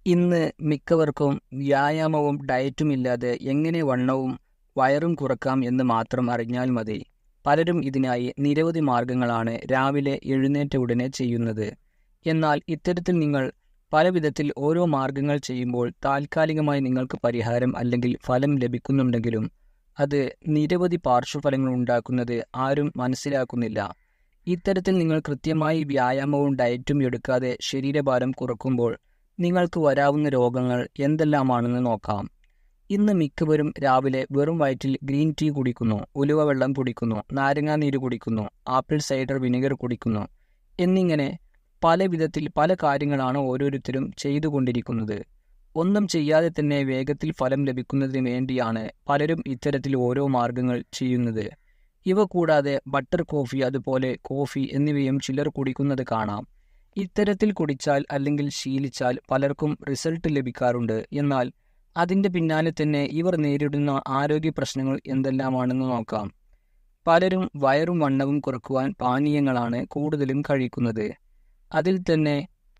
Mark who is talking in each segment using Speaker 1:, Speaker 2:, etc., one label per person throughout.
Speaker 1: ഇന്ന് മിക്കവർക്കും വ്യായാമവും ഡയറ്റും ഇല്ലാതെ എങ്ങനെ വണ്ണവും വയറും കുറക്കാം എന്ന് മാത്രം അറിഞ്ഞാൽ മതി പലരും ഇതിനായി നിരവധി മാർഗങ്ങളാണ് രാവിലെ എഴുന്നേറ്റ ഉടനെ ചെയ്യുന്നത് എന്നാൽ ഇത്തരത്തിൽ നിങ്ങൾ പല വിധത്തിൽ ഓരോ മാർഗങ്ങൾ ചെയ്യുമ്പോൾ താൽക്കാലികമായി നിങ്ങൾക്ക് പരിഹാരം അല്ലെങ്കിൽ ഫലം ലഭിക്കുന്നുണ്ടെങ്കിലും അത് നിരവധി പാർശ്വഫലങ്ങൾ ഉണ്ടാക്കുന്നത് ആരും മനസ്സിലാക്കുന്നില്ല ഇത്തരത്തിൽ നിങ്ങൾ കൃത്യമായി വ്യായാമവും ഡയറ്റും എടുക്കാതെ ശരീരഭാരം കുറക്കുമ്പോൾ നിങ്ങൾക്ക് വരാവുന്ന രോഗങ്ങൾ എന്തെല്ലാമാണെന്ന് നോക്കാം ഇന്ന് മിക്കവരും രാവിലെ വെറും വയറ്റിൽ ഗ്രീൻ ടീ കുടിക്കുന്നു ഉലുവ വെള്ളം കുടിക്കുന്നു നാരങ്ങാനീര് കുടിക്കുന്നു ആപ്പിൾ സൈഡർ വിനെഗർ കുടിക്കുന്നു എന്നിങ്ങനെ പല വിധത്തിൽ പല കാര്യങ്ങളാണ് ഓരോരുത്തരും ചെയ്തുകൊണ്ടിരിക്കുന്നത് ഒന്നും ചെയ്യാതെ തന്നെ വേഗത്തിൽ ഫലം ലഭിക്കുന്നതിന് വേണ്ടിയാണ് പലരും ഇത്തരത്തിൽ ഓരോ മാർഗങ്ങൾ ചെയ്യുന്നത് ഇവ കൂടാതെ ബട്ടർ കോഫി അതുപോലെ കോഫി എന്നിവയും ചിലർ കുടിക്കുന്നത് കാണാം ഇത്തരത്തിൽ കുടിച്ചാൽ അല്ലെങ്കിൽ ശീലിച്ചാൽ പലർക്കും റിസൾട്ട് ലഭിക്കാറുണ്ട് എന്നാൽ അതിൻ്റെ പിന്നാലെ തന്നെ ഇവർ നേരിടുന്ന ആരോഗ്യ പ്രശ്നങ്ങൾ എന്തെല്ലാമാണെന്ന് നോക്കാം പലരും വയറും വണ്ണവും കുറക്കുവാൻ പാനീയങ്ങളാണ് കൂടുതലും കഴിക്കുന്നത് അതിൽ തന്നെ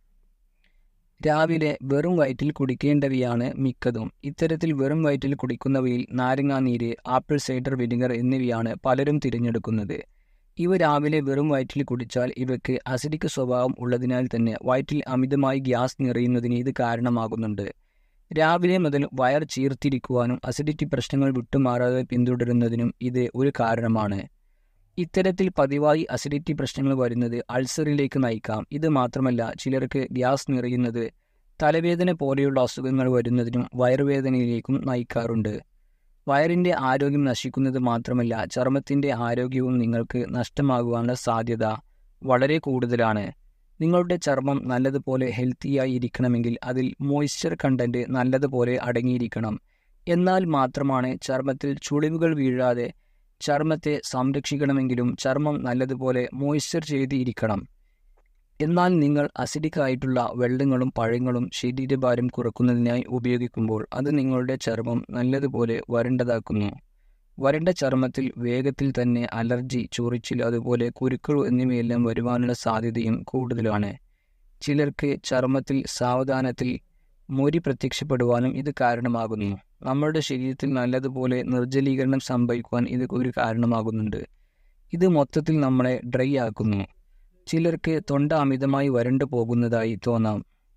Speaker 1: രാവിലെ വെറും വയറ്റിൽ കുടിക്കേണ്ടവയാണ് മിക്കതും ഇത്തരത്തിൽ വെറും വയറ്റിൽ കുടിക്കുന്നവയിൽ നാരങ്ങാനീര് ആപ്പിൾ സൈഡർ വിനിഗർ എന്നിവയാണ് പലരും തിരഞ്ഞെടുക്കുന്നത് ഇവ രാവിലെ വെറും വയറ്റിൽ കുടിച്ചാൽ ഇവയ്ക്ക് അസിഡിക് സ്വഭാവം ഉള്ളതിനാൽ തന്നെ വയറ്റിൽ അമിതമായി ഗ്യാസ് നിറയുന്നതിന് ഇത് കാരണമാകുന്നുണ്ട് രാവിലെ മുതൽ വയർ ചീർത്തിരിക്കുവാനും അസിഡിറ്റി പ്രശ്നങ്ങൾ വിട്ടുമാറാതെ പിന്തുടരുന്നതിനും ഇത് ഒരു കാരണമാണ് ഇത്തരത്തിൽ പതിവായി അസിഡിറ്റി പ്രശ്നങ്ങൾ വരുന്നത് അൾസറിലേക്ക് നയിക്കാം ഇത് മാത്രമല്ല ചിലർക്ക് ഗ്യാസ് നിറയുന്നത് തലവേദന പോലെയുള്ള അസുഖങ്ങൾ വരുന്നതിനും വയറുവേദനയിലേക്കും നയിക്കാറുണ്ട് വയറിൻ്റെ ആരോഗ്യം നശിക്കുന്നത് മാത്രമല്ല ചർമ്മത്തിൻ്റെ ആരോഗ്യവും നിങ്ങൾക്ക് നഷ്ടമാകുവാനുള്ള സാധ്യത വളരെ കൂടുതലാണ് നിങ്ങളുടെ ചർമ്മം നല്ലതുപോലെ ഹെൽത്തിയായി ഇരിക്കണമെങ്കിൽ അതിൽ മോയ്സ്ചർ കണ്ടന്റ് നല്ലതുപോലെ അടങ്ങിയിരിക്കണം എന്നാൽ മാത്രമാണ് ചർമ്മത്തിൽ ചുളിവുകൾ വീഴാതെ ചർമ്മത്തെ സംരക്ഷിക്കണമെങ്കിലും ചർമ്മം നല്ലതുപോലെ മോയ്സ്ചർ ചെയ്ത് ഇരിക്കണം എന്നാൽ നിങ്ങൾ അസിഡിക് ആയിട്ടുള്ള വെള്ളങ്ങളും പഴങ്ങളും ശരീരഭാരം കുറക്കുന്നതിനായി ഉപയോഗിക്കുമ്പോൾ അത് നിങ്ങളുടെ ചർമ്മം നല്ലതുപോലെ വരണ്ടതാക്കുന്നു വരണ്ട ചർമ്മത്തിൽ വേഗത്തിൽ തന്നെ അലർജി ചൊറിച്ചിൽ അതുപോലെ കുരുക്കൾ എന്നിവയെല്ലാം വരുവാനുള്ള സാധ്യതയും കൂടുതലാണ് ചിലർക്ക് ചർമ്മത്തിൽ സാവധാനത്തിൽ മുരി പ്രത്യക്ഷപ്പെടുവാനും ഇത് കാരണമാകുന്നു നമ്മളുടെ ശരീരത്തിൽ നല്ലതുപോലെ നിർജ്ജലീകരണം സംഭവിക്കുവാൻ ഇത് ഒരു കാരണമാകുന്നുണ്ട് ഇത് മൊത്തത്തിൽ നമ്മളെ ഡ്രൈ ആക്കുന്നു ചിലർക്ക് തൊണ്ട അമിതമായി വരണ്ടു പോകുന്നതായി തോന്നാം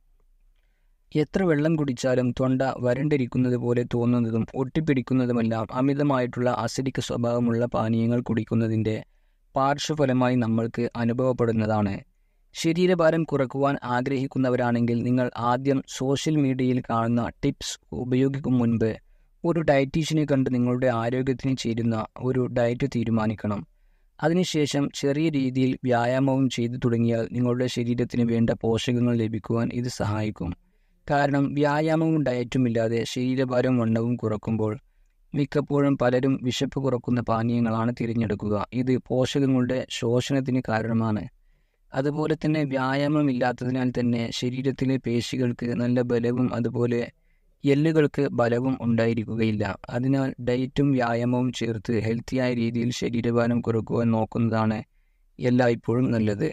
Speaker 1: എത്ര വെള്ളം കുടിച്ചാലും തൊണ്ട വരണ്ടിരിക്കുന്നത് പോലെ തോന്നുന്നതും ഒട്ടിപ്പിടിക്കുന്നതുമെല്ലാം അമിതമായിട്ടുള്ള അസിഡിക് സ്വഭാവമുള്ള പാനീയങ്ങൾ കുടിക്കുന്നതിൻ്റെ പാർശ്വഫലമായി നമ്മൾക്ക് അനുഭവപ്പെടുന്നതാണ് ശരീരഭാരം കുറക്കുവാൻ ആഗ്രഹിക്കുന്നവരാണെങ്കിൽ നിങ്ങൾ ആദ്യം സോഷ്യൽ മീഡിയയിൽ കാണുന്ന ടിപ്സ് ഉപയോഗിക്കും മുൻപ് ഒരു ഡയറ്റീഷ്യനെ കണ്ട് നിങ്ങളുടെ ആരോഗ്യത്തിന് ചേരുന്ന ഒരു ഡയറ്റ് തീരുമാനിക്കണം അതിനുശേഷം ചെറിയ രീതിയിൽ വ്യായാമവും ചെയ്തു തുടങ്ങിയാൽ നിങ്ങളുടെ ശരീരത്തിന് വേണ്ട പോഷകങ്ങൾ ലഭിക്കുവാൻ ഇത് സഹായിക്കും കാരണം വ്യായാമവും ഡയറ്റും ഇല്ലാതെ ശരീരഭാരം വണ്ണവും കുറക്കുമ്പോൾ മിക്കപ്പോഴും പലരും വിശപ്പ് കുറക്കുന്ന പാനീയങ്ങളാണ് തിരഞ്ഞെടുക്കുക ഇത് പോഷകങ്ങളുടെ ശോഷണത്തിന് കാരണമാണ് അതുപോലെ തന്നെ വ്യായാമം ഇല്ലാത്തതിനാൽ തന്നെ ശരീരത്തിലെ പേശികൾക്ക് നല്ല ബലവും അതുപോലെ എല്ലുകൾക്ക് ബലവും ഉണ്ടായിരിക്കുകയില്ല അതിനാൽ ഡയറ്റും വ്യായാമവും ചേർത്ത് ഹെൽത്തിയായ രീതിയിൽ ശരീരഭാരം കുറക്കുവാൻ നോക്കുന്നതാണ് എല്ലായ്പ്പോഴും നല്ലത്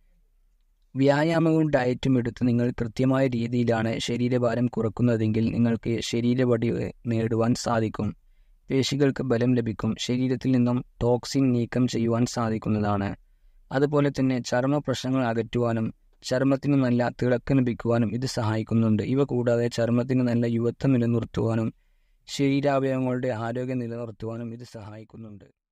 Speaker 1: വ്യായാമവും ഡയറ്റും എടുത്ത് നിങ്ങൾ കൃത്യമായ രീതിയിലാണ് ശരീരഭാരം കുറക്കുന്നതെങ്കിൽ നിങ്ങൾക്ക് ശരീരവടി നേടുവാൻ സാധിക്കും പേശികൾക്ക് ബലം ലഭിക്കും ശരീരത്തിൽ നിന്നും ടോക്സിൻ നീക്കം ചെയ്യുവാൻ സാധിക്കുന്നതാണ് അതുപോലെ തന്നെ ചർമ്മ പ്രശ്നങ്ങൾ അകറ്റുവാനും ചർമ്മത്തിന് നല്ല തിളക്കം ലഭിക്കുവാനും ഇത് സഹായിക്കുന്നുണ്ട് ഇവ കൂടാതെ ചർമ്മത്തിന് നല്ല യുവത്വം നിലനിർത്തുവാനും ശരീരാവയവങ്ങളുടെ ആരോഗ്യം നിലനിർത്തുവാനും ഇത് സഹായിക്കുന്നുണ്ട്